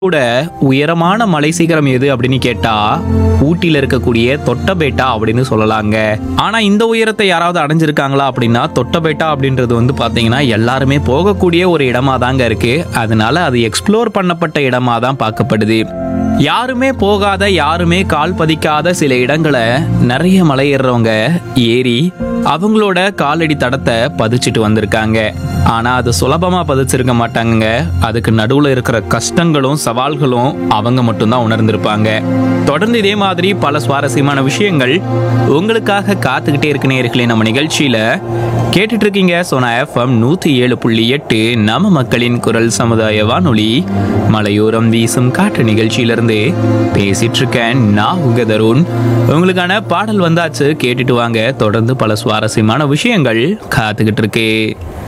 கூட உயரமான மலை சிகரம் எது அப்படின்னு கேட்டா ஊட்டியில இருக்கக்கூடிய தொட்டபேட்டா அப்படின்னு சொல்லலாங்க ஆனா இந்த உயரத்தை யாராவது அடைஞ்சிருக்காங்களா அப்படின்னா தொட்டபேட்டா அப்படின்றது வந்து பாத்தீங்கன்னா எல்லாருமே போகக்கூடிய ஒரு இடமா தாங்க இருக்கு அதனால அது எக்ஸ்ப்ளோர் பண்ணப்பட்ட இடமா தான் பார்க்கப்படுது யாருமே போகாத யாருமே கால் பதிக்காத சில இடங்களை நிறைய மலை ஏறுறவங்க ஏறி அவங்களோட காலடி தடத்தை பதிச்சிட்டு வந்திருக்காங்க ஆனா அது சுலபமா பதிச்சிருக்க மாட்டாங்கங்க அதுக்கு நடுவுல இருக்கிற கஷ்டங்களும் சவால்களும் அவங்க மட்டும்தான் உணர்ந்திருப்பாங்க தொடர்ந்து இதே மாதிரி பல சுவாரஸ்யமான விஷயங்கள் உங்களுக்காக காத்துக்கிட்டே இருக்கு நேர்களே நம்ம நிகழ்ச்சியில கேட்டுட்டு இருக்கீங்க சோனா எஃப்எம் நூத்தி ஏழு புள்ளி எட்டு நம்ம மக்களின் குரல் சமுதாய வானொலி மலையோரம் வீசும் காற்று நிகழ்ச்சியிலிருந்து பேசிட்டு இருக்கேன் நான் உங்க தருண் உங்களுக்கான பாடல் வந்தாச்சு கேட்டுட்டு வாங்க தொடர்ந்து பல சுவாரஸ்யமான விஷயங்கள் காத்துக்கிட்டு இருக்கு